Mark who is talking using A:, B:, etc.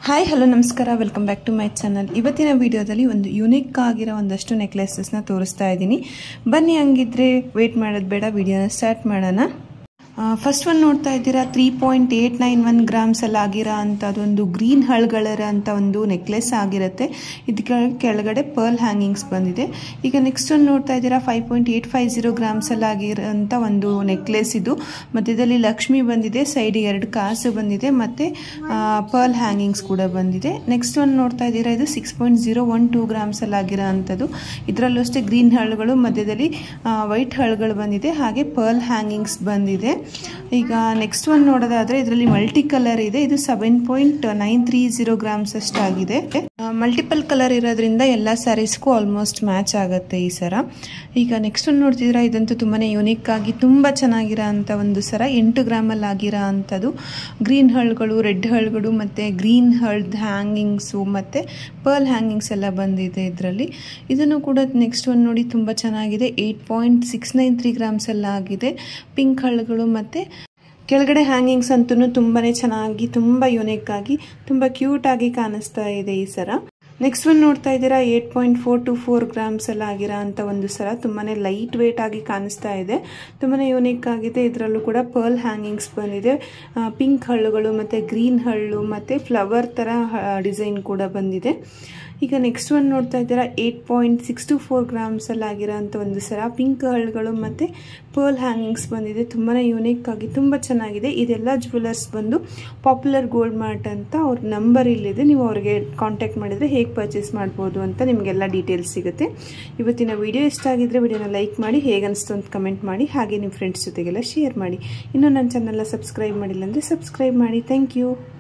A: hi hello ನಮಸ್ಕಾರ welcome back to my channel ಇವತ್ತಿನ ವಿಡಿಯೋದಲ್ಲಿ ಒಂದು ಯುನಿಕ್ ಆಗಿರೋ ಒಂದಷ್ಟು ನೆಕ್ಲೆಸಸ್ನ ತೋರಿಸ್ತಾ ಇದ್ದೀನಿ ಬನ್ನಿ ಹಂಗಿದ್ರೆ ವೇಟ್ ಮಾಡೋದು ಬೇಡ ವಿಡಿಯೋನ ಸ್ಟಾರ್ಟ್ ಮಾಡೋಣ ಫಸ್ಟ್ ಒಂದು ನೋಡ್ತಾ ಇದ್ದೀರಾ three point eight nine one grams ಅಲ್ಲಿ ಆಗಿರೋ ಅಂಥದ್ದೊಂದು ಗ್ರೀನ್ ಹಳ್ಗಳರ ಅಂತ ಒಂದು ನೆಕ್ಲೆಸ್ ಆಗಿರುತ್ತೆ ಇದಕ್ಕೆ ಕೆಳಗಡೆ ಪರ್ಲ್ ಹ್ಯಾಂಗಿಂಗ್ಸ್ ಬಂದಿದೆ ಈಗ ನೆಕ್ಸ್ಟ್ ಒಂದು ನೋಡ್ತಾ ಇದ್ದೀರಾ five point eight five zero grams ಅಲ್ಲಿ ಆಗಿರೋಂಥ ಒಂದು ನೆಕ್ಲೆಸ್ ಇದು ಮಧ್ಯದಲ್ಲಿ ಲಕ್ಷ್ಮಿ ಬಂದಿದೆ ಸೈಡಿಗೆ ಎರಡು ಕಾಸು ಬಂದಿದೆ ಮತ್ತು ಪರ್ಲ್ ಹ್ಯಾಂಗಿಂಗ್ಸ್ ಕೂಡ ಬಂದಿದೆ ನೆಕ್ಸ್ಟ್ ಒಂದು ನೋಡ್ತಾ ಇದ್ದೀರಾ ಇದು six point zero one two grams ಅಲ್ಲಿ ಆಗಿರೋ ಅಂಥದ್ದು ಇದರಲ್ಲೂ ಅಷ್ಟೇ ಗ್ರೀನ್ ಹಳ್ಗಳು ಮಧ್ಯದಲ್ಲಿ ವೈಟ್ ಹಳ್ಗಳು ಬಂದಿದೆ ಹಾಗೆ ಪರ್ಲ್ ಹ್ಯಾಂಗಿಂಗ್ಸ್ ಬಂದಿದೆ ಈಗ ನೆಕ್ಸ್ಟ್ ಒನ್ ನೋಡೋದಾದ್ರೆ ಇದರಲ್ಲಿ ಮಲ್ಟಿ ಕಲರ್ ಇದೆ ಇದು seven point nine three zero grams ಅಷ್ಟಾಗಿದೆ ಮಲ್ಟಿಪಲ್ ಕಲರ್ ಇರೋದ್ರಿಂದ ಎಲ್ಲ ಸ್ಯಾರೀಸ್ಗೂ ಆಲ್ಮೋಸ್ಟ್ ಮ್ಯಾಚ್ ಆಗುತ್ತೆ ಈ ಸರ ಈಗ ನೆಕ್ಸ್ಟ್ ಒಂದು ನೋಡ್ತಿದ್ದೀರಾ ಇದಂತೂ ತುಂಬಾ ಯೂನಿಕ್ ಆಗಿ ತುಂಬ ಚೆನ್ನಾಗಿರೋ ಅಂಥ ಒಂದು ಸರ ಎಂಟು ಗ್ರಾಮಲ್ಲಿ ಆಗಿರೋ ಅಂಥದ್ದು ಗ್ರೀನ್ ಹಳ್ಗಳು ರೆಡ್ ಹಳ್ಗಳು ಮತ್ತು ಗ್ರೀನ್ ಹಳ್ದ್ ಹ್ಯಾಂಗಿಂಗ್ಸು ಮತ್ತು ಪರ್ಲ್ ಹ್ಯಾಂಗಿಂಗ್ಸ್ ಎಲ್ಲ ಬಂದಿದೆ ಇದರಲ್ಲಿ ಇದನ್ನು ಕೂಡ ನೆಕ್ಸ್ಟ್ ಒಂದು ನೋಡಿ ತುಂಬ ಚೆನ್ನಾಗಿದೆ eight point six nine three grams ಎಲ್ಲ ಆಗಿದೆ ಪಿಂಕ್ ಹಳ್ಗಳು ಮತ್ತು ಕೆಳಗಡೆ ಹ್ಯಾಂಗಿಂಗ್ಸ್ ಅಂತೂ ತುಂಬಾ ಚೆನ್ನಾಗಿ ತುಂಬ ಯುನಿಕ್ ಆಗಿ ತುಂಬ ಕ್ಯೂಟ್ ಆಗಿ ಕಾಣಿಸ್ತಾ ಇದೆ ಈ ಸರ ನೆಕ್ಸ್ಟ್ ಒಂದು ನೋಡ್ತಾ ಇದ್ದೀರಾ eight point four two four grams ಎಲ್ಲ ಆಗಿರೋ ಅಂಥ ಒಂದು ಸರ ತುಂಬಾ ಲೈಟ್ ವೇಟ್ ಆಗಿ ಕಾಣಿಸ್ತಾ ಇದೆ ತುಂಬಾ ಯೂನಿಕ್ ಆಗಿದೆ ಇದರಲ್ಲೂ ಕೂಡ ಪರ್ಲ್ ಹ್ಯಾಂಗಿಂಗ್ಸ್ ಬಂದಿದೆ ಪಿಂಕ್ ಹಳ್ಳುಗಳು ಮತ್ತು ಗ್ರೀನ್ ಹಳ್ಳು ಮತ್ತು ಫ್ಲವರ್ ಥರ ಡಿಸೈನ್ ಕೂಡ ಬಂದಿದೆ ಈಗ ನೆಕ್ಸ್ಟ್ ಒಂದು ನೋಡ್ತಾ ಇದ್ದೀರಾ eight point six two four ಗ್ರಾಮ್ಸಲ್ಲಿ ಆಗಿರೋ ಅಂಥ ಒಂದು ಸರ ಪಿಂಕ್ ಹಳ್ಗಳು ಮತ್ತು ಪರ್ಲ್ ಹ್ಯಾಂಗಿಂಗ್ಸ್ ಬಂದಿದೆ ತುಂಬಾ ಯೂನಿಕ್ ಆಗಿ ತುಂಬ ಚೆನ್ನಾಗಿದೆ ಇದೆಲ್ಲ ಜ್ಯುವೆಲರ್ಸ್ ಬಂದು ಪಾಪ್ಯುಲರ್ ಗೋಲ್ಡ್ ಮಾರ್ಟ್ ಅಂತ ಅವ್ರ ನಂಬರ್ ಇಲ್ಲಿದೆ ನೀವು ಅವ್ರಿಗೆ ಕಾಂಟ್ಯಾಕ್ಟ್ ಮಾಡಿದರೆ ಹೇಗೆ ಪರ್ಚೇಸ್ ಮಾಡ್ಬೋದು ಅಂತ ನಿಮಗೆಲ್ಲ ಡೀಟೇಲ್ಸ್ ಸಿಗುತ್ತೆ ಇವತ್ತಿನ ವಿಡಿಯೋ ಇಷ್ಟ ಆಗಿದ್ರೆ ವಿಡಿಯೋನ ಲೈಕ್ ಮಾಡಿ ಹೇಗೆ ಅನಿಸ್ತು ಅಂತ ಕಮೆಂಟ್ ಮಾಡಿ ಹಾಗೆ ನಿಮ್ಮ ಫ್ರೆಂಡ್ಸ್ ಜೊತೆಗೆಲ್ಲ ಶೇರ್ ಮಾಡಿ ಇನ್ನೂ ನನ್ನ ಚಾನಲ್ನ ಸಬ್ಸ್ಕ್ರೈಬ್ ಮಾಡಿಲ್ಲ ಅಂದರೆ ಸಬ್ಸ್ಕ್ರೈಬ್ ಮಾಡಿ ಥ್ಯಾಂಕ್ ಯು